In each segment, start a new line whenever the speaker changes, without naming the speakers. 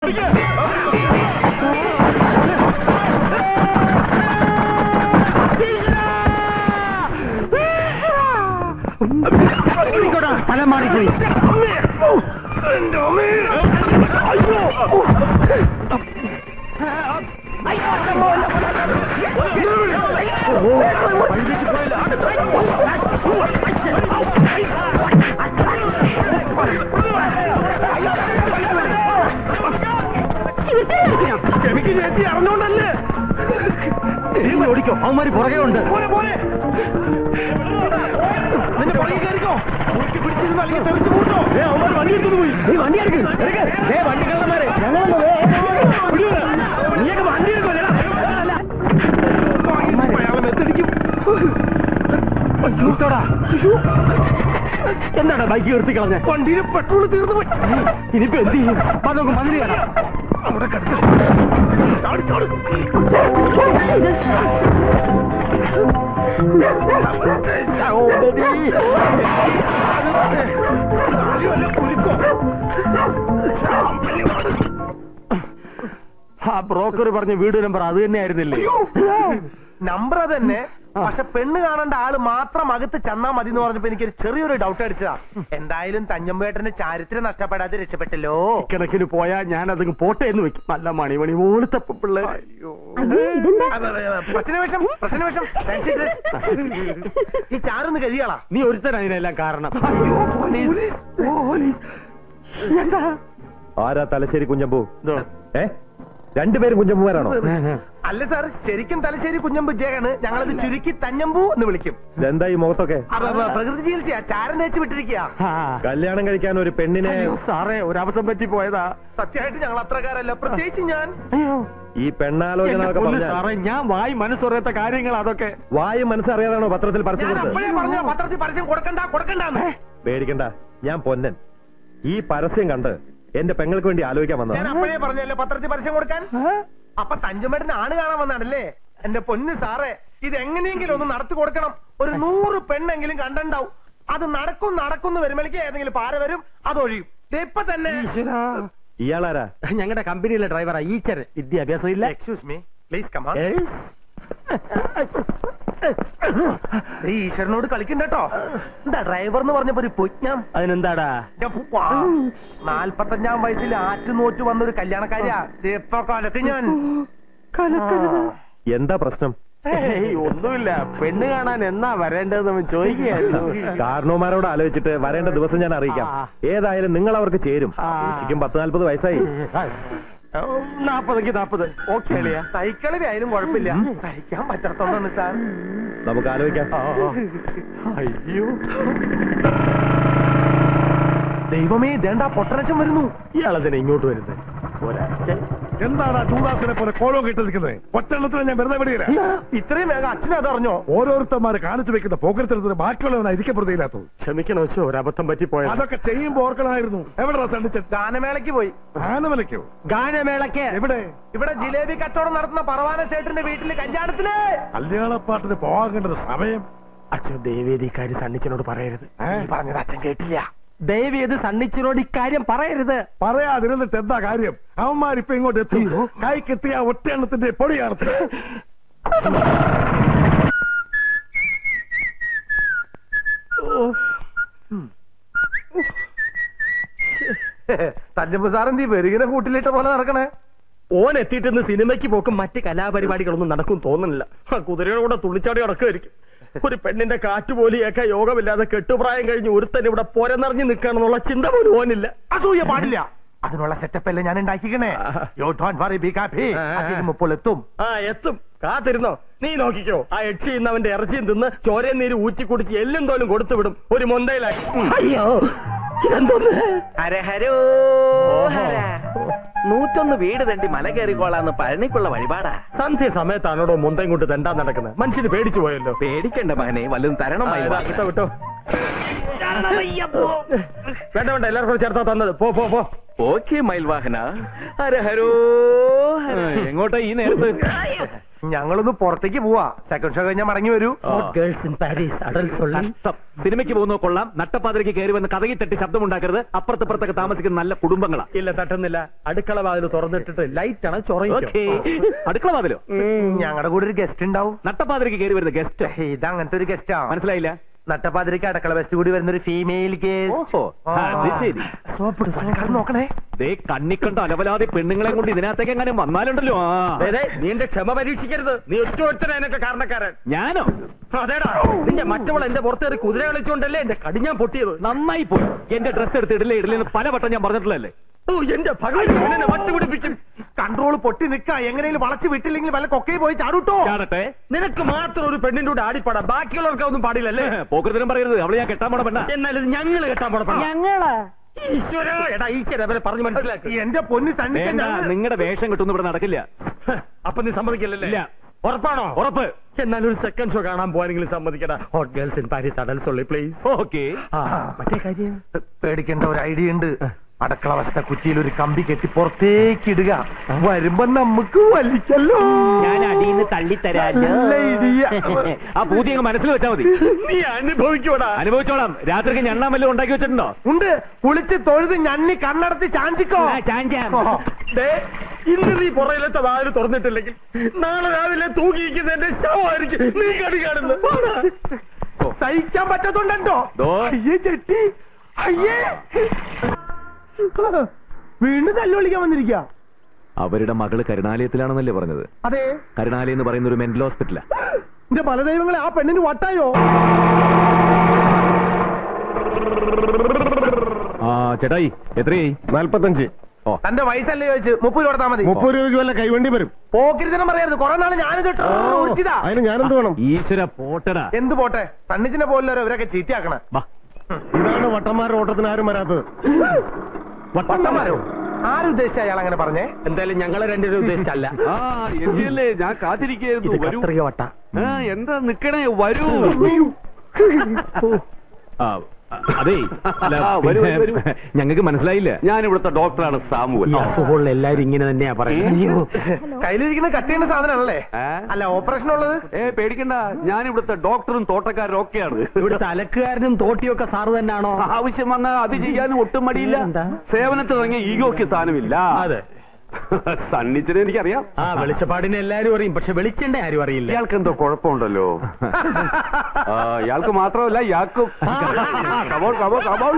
സ്ഥലം മാറിപ്പോയി
ക്ഷമിക്ക് ചേച്ചി അറിഞ്ഞോണ്ടല്ലേ
ഓടിക്കോ അവന്മാര് പുറകെ ഉണ്ട്
പോരെ പോരെ നിന്റെ പുറകെ കയറിക്കോ മുറുക്കി പിടിച്ചിരുന്നു അല്ലെങ്കിൽ തെറിച്ചു കൂട്ടോ ഏ അവന്മാർ വണ്ടി എടുത്തു പോയി
നീ വണ്ടി എടുക്ക്
ഏ വണ്ടി കള്ളന്മാരെ നീയൊക്കെ വണ്ടി എടുക്കോ അയാളെ മെത്തടിക്കും
നിർത്തോടാ. എന്താണ് ബൈക്ക് നിർത്തി കളഞ്ഞ
വണ്ടിയിൽ പെട്രോൾ തീർന്നു പോയി
ഇനിയിപ്പോ എന്ത് ചെയ്യും വാ നമുക്ക് മതിൽ കാണാം
അവിടെ കിടക്ക് ചാടി ചാടി
ആ ബ്രോക്കർ പറഞ്ഞ വീട് നമ്പർ അത് തന്നെ ആയിരുന്നില്ലേ
നമ്പർ അത് തന്നെ പക്ഷെ പെണ്ണ് കാണേണ്ട ആള് മാത്രം അകത്ത് ചെന്നാ മതി എന്ന് പറഞ്ഞപ്പോ എനിക്കൊരു ചെറിയൊരു ഡൗട്ട് അടിച്ചതാ എന്തായാലും തഞ്ഞമ്പേട്ടന്റെ ചാരിത്രം നഷ്ടപ്പെടാതെ രക്ഷപ്പെട്ടല്ലോ
കണക്കിന് പോയാ ഞാൻ അതങ്ങ് പോട്ടെ എന്ന് വെക്കും നല്ല മണിമണി പോലത്തെ പിള്ളേർ
അയ്യോ
അയ്യോ ഇതെന്താ
പ്രശ്നവേഷം പ്രശ്നവേഷം ഫാൻസി ഡ്രസ് ഈ ചാറൊന്ന് കഴിയാളാ
നീ ഒരുത്തൻ അതിനെല്ലാം കാരണം
ആരാ തലശ്ശേരി കുഞ്ഞമ്പൂ
ഇതോ.
ഏ രണ്ടുപേരും കുഞ്ഞമ്പൂമാരാണോ
അല്ല സാർ ശരിക്കും തലശ്ശേരി കുഞ്ഞമ്പു ജയാണ് ഞങ്ങളത് ചുരുക്കി തഞ്ഞമ്പൂ എന്ന് വിളിക്കും
ഇതെന്താ ഈ മുഖത്തൊക്കെ
അപ്പൊ, അപ്പൊ, പ്രകൃതി ചികിത്സയാ ചാരം തേച്ച് വിട്ടിരിക്കുക
ആ.
കല്യാണം കഴിക്കാൻ ഒരു പെണ്ണിനെ
അയ്യോ, സാറേ ഒരബദ്ധം പറ്റി പോയതാ
സത്യമായിട്ട് ഞങ്ങൾ അത്രക്കാരല്ല പ്രത്യേകിച്ച് ഞാൻ
അയ്യോ
ഈ പെണ്ണാലോചന
എന്റെ
എന്നൊക്കെ
പൊന്ന്
പറഞ്ഞാൽ
സാറേ ഞാൻ വായി മനസ്സറിയാത്ത കാര്യങ്ങൾ അതൊക്കെ
വായു മനസ്സറിയാതാണോ പത്രത്തിൽ പരസ്യം
ഞാൻ
കൊടുത്തത്
അപ്പോഴേ പറഞ്ഞ പത്രത്തിൽ പരസ്യം കൊടുക്കണ്ട കൊടുക്കണ്ടെന്ന്
പേടിക്കണ്ട ഞാൻ പൊന്നൻ ഈ പരസ്യം കണ്ട് എന്റെ പെങ്ങൾക്ക് വേണ്ടി ആലോചിക്കാൻ
ഞാൻ
വന്നതാ
അപ്പോഴേ പറഞ്ഞല്ലേ പത്രത്തിൽ പരസ്യം കൊടുക്കാൻ അപ്പൊ തഞ്ചുമേട്ടന് ആണ് കാണാൻ വന്നാണല്ലേ എന്റെ പൊന്ന് സാറേ ഇത് എങ്ങനെയെങ്കിലും ഒന്ന് നടത്തി കൊടുക്കണം ഒരു നൂറ് പെണ്ണെങ്കിലും കണ്ടുണ്ടാവും അത് നടക്കും നടക്കും വരുമ്പോഴേക്ക് ഏതെങ്കിലും പാര വരും അതൊഴിയും ദേ ഇപ്പൊ തന്നെ
ഈശ്വരാ.
ഇയാളാരാ
ഞങ്ങളുടെ കമ്പനിയിലെ ഡ്രൈവറാ ഈച്ചര് വിദ്യാഭ്യാസം ഇല്ല
എക്സ്ക്യൂസ് മീ പ്ലീസ് കമാ
ഏയ്.
ഈശ്വരനോട് കളിക്കണ്ടോ എന്താ ഡ്രൈവർ എന്ന് പറഞ്ഞപ്പോ ഒരു പൊജ്ഞം
അതിനെന്താടാ
നാൽപ്പത്തഞ്ചാം വയസ്സിൽ ആറ്റുനോറ്റ് വന്ന ഒരു കല്യാണക്കാരിയാ ദേ ഇപ്പൊ കലക്ക് ഞാൻ
എന്താ പ്രശ്നം
ഏയ്, ഒന്നുമില്ല പെണ്ണ് കാണാൻ എന്നാ വരേണ്ടതെന്ന് ചോദിക്കുകയായിരുന്നു
കാരണവന്മാരോട് ആലോചിച്ചിട്ട് വരേണ്ട ദിവസം ഞാൻ അറിയിക്കാം
ആ.
ഏതായാലും നിങ്ങൾ അവർക്ക് ചേരും
ആ.
ചേച്ചിക്കും പത്ത് നാല്പത് വയസ്സായി
നാപ്പതെങ്കിൽ നാപ്പത് ഓക്കെ അളിയാ
സൈക്കിളിൽ ആയാലും കുഴപ്പമില്ല സഹിക്കാൻ പറ്റാത്തോണ്ടാണ് സാർ
നമുക്ക് ആലോചിക്കാം
ആ. അയ്യോ
ദൈവമേ ദേണ്ടാ പൊട്ടനച്ചൻ വരുന്നു
ഇയാളതിനെ ഇങ്ങോട്ട് വരുന്നത് ഒരാഴ്ച
എന്താണ് ചൂദാസിനെ പോലെ കോലോ കിട്ടിരിക്കുന്നത് ഒറ്റെണ്ണത്തിന് ഞാൻ വെറുതെ വിടുകയില്ല
ഇത്രയും വേഗം അച്ഛൻ അതറിഞ്ഞോ
ഓരോരുത്തന്മാര് കാണിച്ചു വെക്കുന്ന പോക്കരത്തിന് ബാക്കിയുള്ളവനാ ഇരിക്കപ്പെടുകയില്ലാത്തത്
ക്ഷമിക്കണം വെച്ചോ ഒരബദ്ധം പറ്റി പോയത്
അതൊക്കെ ചെയ്യുമ്പോ ഓർക്കണമായിരുന്നു എവിടെ സണ്ടിച്ച്
ഗാനമേളയ്ക്ക് പോയി
ആനമലയ്ക്കോ
ഗാനമേളക്ക്
എവിടെ
ഇവിടെ ജിലേബി കച്ചവടം നടത്തുന്ന പറവാന ചേട്ടന്റെ വീട്ടില് കല്യാണത്തില്
കല്യാണപ്പാട്ടിന് പോകേണ്ടത് സമയം
അച്ഛൻ ദേവേദി ഇക്കാര്യം സണ്ണിച്ചനോട് പറയരുത്
ഏ?
ഈ പറഞ്ഞത് അച്ഛൻ കേട്ടില്ല
ദേവേദ് സണ്ണിച്ചനോട് ഇക്കാര്യം പറയരുത്
പറയാതിരുന്നിട്ട് എന്താ കാര്യം അവന്മാരിപ്പൊ ഇങ്ങോട്ട് എത്തി കൈ കിട്ടിയ ഒറ്റയെണ്ണത്തിന്റെ പൊടിയാണ്
തഞ്ചമ്പ് സാറെന്തീ വെറുകിനെ കൂട്ടിലിട്ട പോലെ നടക്കണേ
ഓൻ എത്തിയിട്ടിന്ന് സിനിമയ്ക്ക് പോക്കും മറ്റ് കലാപരിപാടികളൊന്നും നടക്കും തോന്നുന്നില്ല ആ കുതിരയുടെ കൂടെ തുള്ളിച്ചാടി നടക്കുമായിരിക്കും ഒരു പെണ്ണിന്റെ കാറ്റുപോലിയൊക്കെ യോഗമില്ലാതെ കെട്ടുപ്രായം കഴിഞ്ഞ് ഒരുത്തൻ ഇവിടെ പോരെന്നറിഞ്ഞ് നിൽക്കണമെന്നുള്ള ചിന്ത പോലും ഓനില്ല
അസൂയ പാടില്ല അതിനുള്ള സെറ്റപ്പ് അല്ലേ ഞാൻ ഉണ്ടാക്കിക്കണേ യോ ഡോണ്ട് വറി ബി കാപ്പി ഇപ്പോൾ എത്തും
ആ എത്തും കാത്തിരുന്നോ നീ നോക്കിക്കോ ആ യക്ഷി ഇന്ന് അവന്റെ ഇറച്ചിയും തിന്ന് ചോരയും നീര് ഊറ്റി കുടിച്ച് എല്ലും തോലും കൊടുത്തു വിടും ഒരു മൊന്തയിലായി അയ്യോ ഇതെന്തോന്ന്
ഹരഹരോ ഹര. നൂറ്റൊന്ന് വീട് തണ്ടി മല കയറിക്കോളാന്ന് പഴനിക്കുള്ള വഴിപാടാ
സന്ധ്യ സമയത്താണോടോ മൊന്തയും കൊണ്ട് തെണ്ടാൻ നടക്കുന്നത് മനുഷ്യന് പേടിച്ചു പോയല്ലോ
പേടിക്കണ്ട മകനെ വല്ലതും തരണം
ആ,
മയില്.
ഇതാ, വിട്ടോ വിട്ടോ വേണ്ട വേണ്ട എല്ലാവർക്കും കൂടെ ചേർത്താ തന്നത് പോ പോ പോ
ഓക്കെ മയിൽവാഹന ഹരഹരോ
എങ്ങോട്ടാ ഈ നേരത്ത്
ഞങ്ങളൊന്ന് പുറത്തേക്ക് പോവാ സെക്കൻഡ് ഷോ കഴിഞ്ഞാൽ മടങ്ങി വരൂ
ഗേൾസ് ഇൻ പാരീസ് അഡൽസ്
കഷ്ടം. സിനിമയ്ക്ക് പോകുന്നത് കൊള്ളാം നട്ടപ്പാതിരയ്ക്ക് കയറി വന്ന് കഥകി തട്ടി ശബ്ദമുണ്ടാക്കരുത് അപ്പുറത്തപ്പുറത്തൊക്കെ താമസിക്കുന്ന നല്ല കുടുംബങ്ങളാ
ഇല്ല തട്ടുന്നില്ല അടുക്കള വാതിൽ തുറന്നിട്ടിട്ട് ലൈറ്റ് ആണ്
ഓക്കേ.
ചൊറയും
അടുക്കള വാതിലോ
ഞങ്ങളുടെ കൂടെ ഒരു ഗസ്റ്റ് ഉണ്ടാവും
നട്ടപ്പാതിരയ്ക്ക് കയറി വരുന്ന ഗസ്റ്റ്
ഇത് അങ്ങനത്തെ ഒരു ഗസ്റ്റാ
മനസ്സിലായില്ല
നട്ടപ്പാതിരിക്ക് അടക്കള ബെസ്റ്റ് കൂടി വരുന്ന ഒരു ഫീമെയിൽ
ഓഹോ അത് ശരി
നോക്കണേ
ദേ കണ്ണിക്കണ്ട അലവലാതെ പെണ്ണുങ്ങളെ കൊണ്ട് ഇതിനകത്തേക്ക് എങ്ങനെ വന്നാലുണ്ടല്ലോ ആ
നിന്റെ ക്ഷമ പരീക്ഷിക്കരുത് നീ ഒറ്റ ഒരുത്തനെ എനക്ക് കാരണക്കാരൻ
ഞാനോ
അതേടാ നിന്റെ മറ്റവൾ എന്റെ പുറത്തേറി കുതിര കളിച്ചോണ്ടല്ലേ എന്റെ കടിഞ്ഞാൻ പൊട്ടിയത്
നന്നായി പോയി എന്റെ ഡ്രസ് എടുത്ത് ഇടില്ലേ ഇടില്ലെന്ന് പലവട്ടം ഞാൻ പറഞ്ഞിട്ടുള്ളല്ലേ
ഓ എന്റെ ഭഗവതി എന്നെ വട്ടുപിടിപ്പിക്കും
കൺട്രോൾ പൊട്ടി നിക്ക എങ്ങനെയും വളച്ച് വിട്ടില്ലെങ്കിൽ വല്ല കൊക്കയിൽ പോയി ചാടൂട്ടോ
ചാടട്ടെ
നിനക്ക് മാത്രം ഒരു പെണ്ണിന്റെ കൂടെ ആടിപ്പാടാ ബാക്കിയുള്ളവർക്ക് ഒന്നും പാടില്ലല്ലേ
പോക്കൃതരം പറയരുത് അവളെ ഞാൻ കെട്ടാൻ പോണ പെണ്ണ
എന്നാലും ഇത് ഞങ്ങള് കേട്ടാൻ പോണ ഞങ്ങളാ ഈശ്വര എടാ ഈശ്വര അവരെ പറഞ്ഞു മനസ്സിലാക്കി
എന്റെ പൊന്നി സണ്ണിച്ച
വേണ്ട നിങ്ങളുടെ വേഷം കിട്ടുന്ന ഇവിടെ നടക്കില്ല
അപ്പൊ നീ സമ്മതിക്കില്ലല്ലേ
ഇല്ല.
ഉറപ്പാണോ
ഉറപ്പ്
എന്നാൽ ഒരു സെക്കൻഡ് ഷോ കാണാൻ പോവാനെങ്കിലും സമ്മതിക്കടാ hot girls in Paris adults ഉള്ളി പ്ലീസ്
ഓക്കെ
മറ്റേ കാര്യം
പേടിക്കേണ്ട ഒരു ഐഡിയ ഉണ്ട് അടക്കള വശത്തെ കുറ്റിയിൽ ഒരു കമ്പി കെട്ടി പുറത്തേക്ക് ഇടുക വരുമ്പോ നമുക്ക് വലിച്ചല്ലോ
ഞാൻ അടിയിന്ന് തള്ളിത്തരാലോ
നല്ല idea.
ആ പൂതി അങ്ങ് മനസ്സിൽ വെച്ചാ മതി
നീ അനുഭവിക്കൂടാ
അനുഭവിച്ചോളാം രാത്രിക്ക് ഞണ്ണാൻ വല്ലതും ഉണ്ടാക്കി വെച്ചിട്ടുണ്ടോ
ഉണ്ട് കുളിച്ച് തൊഴുത് ഞണ്ണി കണ്ണടച്ച് ചാഞ്ചിക്കോ
ആ, ചാഞ്ചാം.
ഓ.
ദേ, ഇന്ന് നീ പുറയിലത്തെ വാതിൽ തുറന്നിട്ടില്ലെങ്കിൽ നാളെ രാവിലെ തൂങ്ങിയിരിക്കുന്ന എന്റെ ശവമായിരിക്കും നീ കടി കാണുന്നത്
സഹിക്കാൻ പറ്റത്തുണ്ടോ
ദോ.
അയ്യേ ചെട്ടി അയ്യേ വീണ്ടും തല്ലുവിളിക്കാൻ വന്നിരിക്ക
അവരുടെ മകള് കരുണാലയത്തിലാണെന്നല്ലേ പറഞ്ഞത്
അതെ
കരുണാലയം എന്ന് പറയുന്ന ഒരു മെന്റൽ ഹോസ്പിറ്റലാ
എന്റെ ബലദൈവങ്ങളെ ആ പെണ്ണിന് വട്ടായോ
ആ ചേട്ടായി എത്രയായി
നാൽപ്പത്തഞ്ച്
ഓ
തന്റെ വയസ്സല്ലേ ചോദിച്ചു മുപ്പത് രൂപ കൊടുത്താൽ മതി
മുപ്പത് രൂപയ്ക്ക് വല്ല കൈവണ്ടി വരും
പോക്കിരിതനം പറയരുത് കുറെ നാള് ഞാനിത് ഉരുത്തിതാ
അതിന് ഞാനെന്ത് വേണം
ഈശ്വര പോട്ടടാ
എന്ത് പോട്ടെ തണ്ണിച്ചിനെ പോലല്ലോ ഇവരൊക്കെ ചീത്തയാക്കണേ
വാ
ഇതാണ് വട്ടന്മാരുടെ ഓട്ടത്തിന് ആരും വരാത്തത്
വട്ടന്മാരോ ആരുദ്ദേശിച്ച അയാൾ അങ്ങനെ പറഞ്ഞേ
എന്തായാലും ഞങ്ങളെ രണ്ടുപേരും ഉദ്ദേശിച്ചല്ല
ആ എന്തിയല്ലേ ഞാൻ കാത്തിരിക്കുന്നു
ഇത്
വരൂ
കത്രിക വട്ട
ആ, എന്താ നിക്കണേ വരൂ
ആ, അതെ അല്ല,
ആ, വരൂ,
പിന്നെ
വരൂ.
ഞങ്ങൾക്ക് മനസ്സിലായില്ല
ഞാൻ ഇവിടുത്തെ ഡോക്ടറാണ് സാമുവൽ
ഈ അസുഖമുള്ള എല്ലാരും ഇങ്ങനെ തന്നെയാ പറയുന്നത്
കയ്യിലിരിക്കുന്ന കട്ട് ചെയ്യുന്ന സാധനമാണല്ലേ
ഏ?
അല്ല ഓപ്പറേഷൻ ഉള്ളത്
ഏ പേടിക്കണ്ട ഞാൻ ഇവിടുത്തെ ഡോക്ടറും തോട്ടക്കാരും ഒക്കെയാണ്
ഇവിടുത്തെ അലക്കുകാരനും തോട്ടിയൊക്കെ സാറ് തന്നെയാണോ
ആവശ്യം വന്നാൽ അത് ചെയ്യാനും ഒട്ടും മടിയില്ല
എന്താ?
സേവനത്തിൽ ഇറങ്ങിയ ഈഗോക്ക് സ്ഥാനമില്ല
അതെ
സണ്ണിച്ചിനെ എനിക്കറിയാം
ആ വെളിച്ചപ്പാടിനെ എല്ലാരും അറിയും പക്ഷെ വെളിച്ചെണ്ണ ആരും അറിയില്ല
ഇയാൾക്ക് എന്തോ കുഴപ്പമുണ്ടല്ലോ ആ, ഇയാൾക്ക് മാത്രമല്ല ഇയാൾക്കും കമോൺ കമോൺ കമോൺ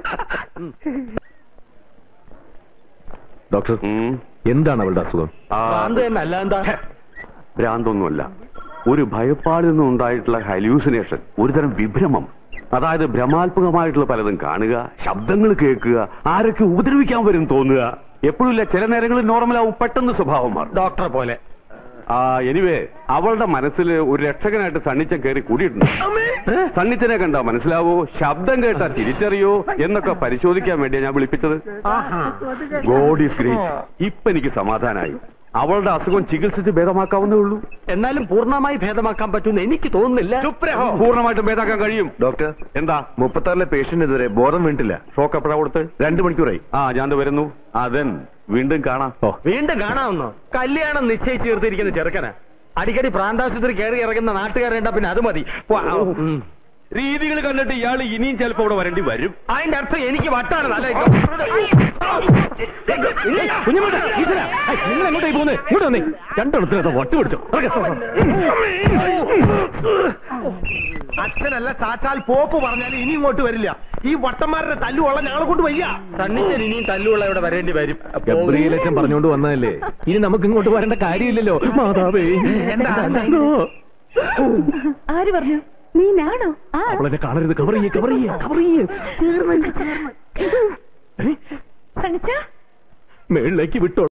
ഡോക്ടർ എന്താണ് അവളുടെ അസുഖം
ഭ്രാന്ത് തന്നെ അല്ല എന്താ
ഭ്രാന്തൊന്നുമല്ല ഒരു ഭയപ്പാടിൽ നിന്നും ഉണ്ടായിട്ടുള്ള ഹലൂസിനേഷൻ ഒരുതരം വിഭ്രമം അതായത് ഭ്രമാത്മകമായിട്ടുള്ള പലതും കാണുക ശബ്ദങ്ങൾ കേൾക്കുക ആരൊക്കെ ഉപദ്രവിക്കാൻ വരും തോന്നുക എപ്പോഴില്ല ചില നേരങ്ങളിൽ നോർമലാവും പെട്ടെന്ന് സ്വഭാവം മാറും
ഡോക്ടറെ പോലെ
ആ എനിവേ അവളുടെ മനസ്സിൽ ഒരു രക്ഷകനായിട്ട് സണ്ണിച്ചൻ കയറി കൂടിയിട്ടുണ്ട് സണ്ണിച്ചനെ കണ്ടാ മനസ്സിലാവോ ശബ്ദം കേട്ടാ തിരിച്ചറിയോ എന്നൊക്കെ പരിശോധിക്കാൻ വേണ്ടിയാ ഞാൻ വിളിപ്പിച്ചത് ഗോഡ് ഈസ് ഗ്രേറ്റ് ഇപ്പൊ എനിക്ക് സമാധാനായി അവളുടെ അസുഖം ചികിത്സിച്ച് ഭേദമാക്കാവുന്നേ ഉള്ളൂ
എന്നാലും പൂർണ്ണമായി ഭേദമാക്കാൻ പറ്റുമെന്ന് എനിക്ക് തോന്നുന്നില്ല
പൂർണ്ണമായിട്ടും ഭേദാക്കാൻ കഴിയും
ഡോക്ടർ
എന്താ
മുപ്പത്താറിലെ പേഷ്യന്റ് ഇതുവരെ ബോധം വീണിട്ടില്ല
ഷോക്ക് എപ്പോഴാ കൊടുത്ത്
രണ്ടു മണിക്കൂറായി
ആ ഞാൻ ദേ വരുന്നു അതൻ വീണ്ടും കാണാം
ഓ
വീണ്ടും കാണാമെന്നോ കല്യാണം നിശ്ചയിച്ച് ചേർത്തിരിക്കുന്ന ചെറുക്കനാ അടിക്കടി പ്രാന്താശുപത്രി കയറി ഇറങ്ങുന്ന നാട്ടുകാരുണ്ട പിന്നെ അത് മതി പോ- ഉം.
രീതികൾ കണ്ടിട്ട് ഇയാൾ ഇനിയും ചിലപ്പോ ഇവിടെ വരേണ്ടി വരും
അതിന്റെ അർത്ഥം എനിക്ക് വട്ടാണ് നല്ല
കുഞ്ഞുമോട്ടെ, ഈശ്വരാ, ഐ, നിങ്ങൾ എങ്ങോട്ടായി പോകുന്നത് ഇങ്ങോട്ട് വന്നേ രണ്ടിടത്ത് വട്ട് പിടിച്ചോ
അച്ഛനല്ല സാക്ഷാൽ പോപ്പ് പറഞ്ഞാൽ ഇനി ഇങ്ങോട്ട് വരില്ല ഈ വട്ടന്മാരുടെ തല്ലുകൊള്ള ഞങ്ങളെ കൊണ്ട് വയ്യ
സണ്ണിച്ചൻ ഇനിയും തല്ലുള്ള ഇവിടെ വരേണ്ടി വരും
ഗബ്രിയേലച്ചൻ പറഞ്ഞുകൊണ്ട് വന്നതല്ലേ ഇനി നമുക്ക് ഇങ്ങോട്ട് വരേണ്ട കാര്യമില്ലല്ലോ മാതാവേ
എന്താ?
നോ.
ആര് പറഞ്ഞു നീനാണോ ആ
അവളെന്നെ കാണരുത് കവർ ചെയ്യേ കവർ ചെയ്യേ കവർ ചെയ്യേ
ചേർന്ന് ചേർന്ന് സണിച്ച
മേളിലേക്ക് വിട്ടോ